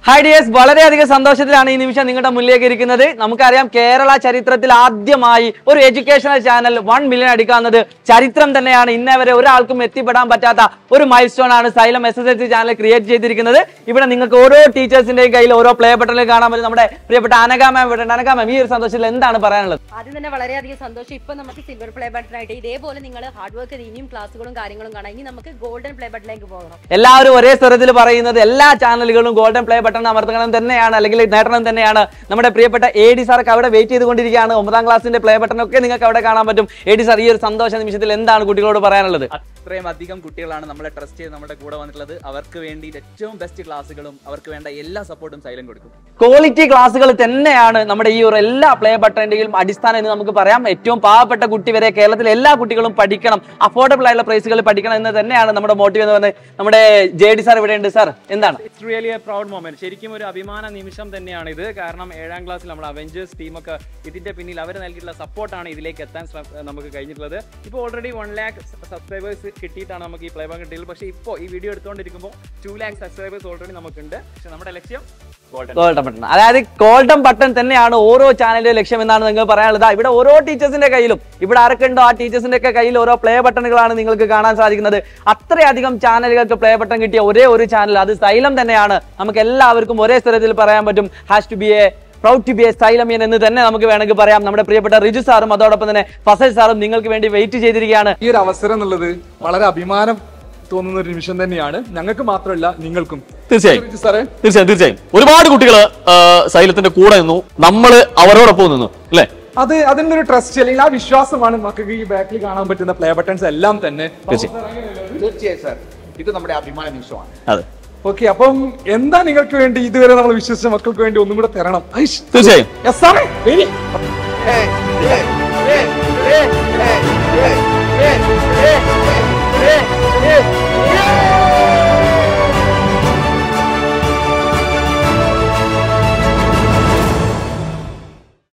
Hi dears വളരെയധികം സന്തോഷത്തിലാണ് ഈ നിമിഷം നിങ്ങളുടെ മുന്നിലേക്ക് ഇരിക്കുന്നത് നമുക്കറിയാം കേരള ചരിത്രത്തിൽ ആദ്യമായി ഒരു എഡ്യൂക്കേഷണൽ ചാനൽ വൺ മില്യൺ അടിക്കാവുന്നത് ചരിത്രം തന്നെയാണ് ഇന്നേ വരെ ഒരാൾക്കും എത്തിപ്പെടാൻ പറ്റാത്ത ഒരു മൈൽ സ്റ്റോൺ ആണ് Xylem S S L C channel create ചെയ്തിരിക്കുന്നത് ഇവിടെ നിങ്ങൾക്ക് ഓരോ ടീച്ചേഴ്സിന്റെയും കയ്യിൽ ഓരോ പ്ലേ ബട്ടണിൽ കാണാൻ പറ്റും നമ്മുടെ പ്രിയപ്പെട്ട അനക മാം ഇവിടെ ഉണ്ട്. അനക മാം ഈ ഒരു സന്തോഷത്തിൽ എന്താണ് പറയാനുള്ളത് ആദ്യം തന്നെ വളരെയധികം സന്തോഷം ഇപ്പൊ നമുക്ക് സിൽവർ പ്ലേ ബട്ടൺ ആയിട്ട് ഇതേപോലെ നിങ്ങൾ ഹാർഡ് വർക്ക് ഇനിയും ക്ലാസ്സുകളും കാര്യങ്ങളും കാണാം ഇനി നമുക്ക് ഗോൾഡൻ പ്ലേ ബട്ടണിലേക്ക് പോകണം എല്ലാവരും ഒരേ സ്വരത്തിൽ പറയുന്നത് എല്ലാ ചാനലുകളും ഗോൾഡൻ പ്ലേ ബട്ടൺ അമർത്തണം തന്നെയാണ് അല്ലെങ്കിൽ നേടണം തന്നെയാണ് നമ്മുടെ പ്രിയപ്പെട്ട എ ഡി സാർക്ക് അവിടെ വെയിറ്റ് ചെയ്തുകൊണ്ടിരിക്കുകയാണ് ഒമ്പതാം ക്ലാസ്സിന്റെ പ്ലേ ബട്ടൺ ഒക്കെ നിങ്ങൾക്ക് അവിടെ കാണാൻ പറ്റും എ ഡി സാർ ഈ ഒരു സന്തോഷ നിമിഷത്തിൽ എന്താണ് കുട്ടികളോട് പറയാനുള്ളത് അത്രയും അധികം കുട്ടികളാണ് നമ്മളെ ട്രസ്റ്റ് ചെയ്ത് നമ്മുടെ കൂടെ വന്നിട്ടുള്ളത് അവർക്ക് വേണ്ടി ഏറ്റവും ബെസ്റ്റ് ക്ലാസ്സുകളും അവർക്ക് വേണ്ട എല്ലാ സപ്പോർട്ടും സൈലം കൊടുക്കും ക്വാളിറ്റി ക്ലാസ്സുകൾ തന്നെയാണ് നമ്മുടെ ഈ ഒരു എല്ലാ പ്ലേ ബട്ടന്റെയും അടിസ്ഥാനം എന്ന് നമുക്ക് പറയാം ഏറ്റവും പാവപ്പെട്ട കുട്ടി വരെ കേരളത്തിലെ എല്ലാ കുട്ടികളും പഠിക്കണം അഫോർഡബിൾ ആയിട്ടുള്ള പ്രൈസുകൾ പഠിക്കണം എന്ന് തന്നെയാണ് നമ്മുടെ മോട്ടീവ് എന്ന് പറയുന്നത് നമ്മുടെ ജെ ഡി സാർ ഇവിടെ ഉണ്ട് സാർ എന്താണ് it's really a proud moment ശരിക്കും ഒരു അഭിമാന നിമിഷം തന്നെയാണ് ഇത് കാരണം ഏഴാം ക്ലാസ്സിൽ നമ്മൾ അവഞ്ചേഴ്സ് ടീമൊക്കെ ഇതിന്റെ പിന്നിൽ അവർ നൽകിയിട്ടുള്ള സപ്പോർട്ടാണ് ഇതിലേക്ക് എത്താൻ ശ്രമ- നമുക്ക് കഴിഞ്ഞിട്ടുള്ളത് ഇപ്പോൾ ഓൾറെഡി വൺ ലാക്ക് സബ്സ്ക്രൈബേഴ്സ് കിട്ടിയിട്ടാണ് നമുക്ക് ഈ പ്ലേ ബാങ്ക് കിട്ടിയത് പക്ഷേ ഇപ്പോൾ ഈ വീഡിയോ എടുത്തുകൊണ്ടിരിക്കുമ്പോൾ ടു ലാക്ക് സബ്സ്ക്രൈബേഴ്സ് ഓൾറെഡി നമുക്കുണ്ട് പക്ഷേ നമ്മുടെ ലക്ഷ്യം ഗോൾഡൻ ഗോൾഡൻ ബട്ടൺ അതായത് ഗോൾഡൻ ബട്ടൺ തന്നെയാണ് ഓരോ ചാനലിന്റെ ലക്ഷ്യം എന്നാണ് നിങ്ങൾക്ക് പറയാനുള്ളത് ആ, ഇവിടെ ഓരോ ടീച്ചേഴ്സിന്റെ കയ്യിലും ഇവിടെ ആരൊക്കെ ഉണ്ടോ ആ ടീച്ചേഴ്സിന്റെ ഒക്കെ കയ്യിൽ ഓരോ പ്ലേ ബട്ടണുകളാണ് നിങ്ങൾക്ക് കാണാൻ സാധിക്കുന്നത് അത്രയധികം ചാനലുകൾക്ക് പ്ലേ ബട്ടൺ കിട്ടിയ ഒരേ ഒരു ചാനൽ അത് സൈലം തന്നെയാണ് നമുക്ക് എല്ലാവർക്കും ഒരേ സ്ഥലത്തിൽ പറയാൻ പറ്റും hash to be a proud to be a സൈലമിയൻ എന്ന് തന്നെ നമുക്ക് വേണമെങ്കിൽ പറയാം നമ്മുടെ പ്രിയപ്പെട്ട റിജു സാറും അതോടൊപ്പം തന്നെ ഫസൽ സാറും നിങ്ങൾക്ക് വേണ്ടി വെയിറ്റ് ചെയ്തിരിക്കുകയാണ് ഈ ഒരു അവസരം എന്നുള്ളത് വളരെ അഭിമാനം തോന്നുന്ന ഒരു നിമിഷം തന്നെയാണ് ഞങ്ങൾക്ക് മാത്രമല്ല നിങ്ങൾക്കും തീർച്ചയായും റിജു സാറേ തീർച്ചയായും തീർച്ചയായും ഒരുപാട് കുട്ടികൾ സൈലത്തിന്റെ കൂടെ നിന്നു നമ്മള് അവരോടൊപ്പം നിന്നു അല്ലേ അത് അതിന്റെ ഒരു ട്രസ്റ്റ് അല്ലെങ്കിൽ ആ വിശ്വാസമാണ് മക്കൾക്ക് ഈ ബാക്കിൽ കാണാൻ പറ്റുന്ന പ്ലേ ബട്ടൺസ് എല്ലാം തന്നെ തീർച്ചയായും സാർ ഇത് നമ്മുടെ അഭിമാന നിമിഷമാണ് അതെ ഓക്കെ അപ്പം എന്താ നിങ്ങൾക്ക് വേണ്ടി ഇതുവരെ നമ്മൾ വിശ്വസിച്ച മക്കൾക്ക് വേണ്ടി ഒന്നും കൂടെ തരണം ഐഷ്. തീർച്ചയായും Yes, സാറേ. Ready? ഏ, ഏ, ഏ, ഏ,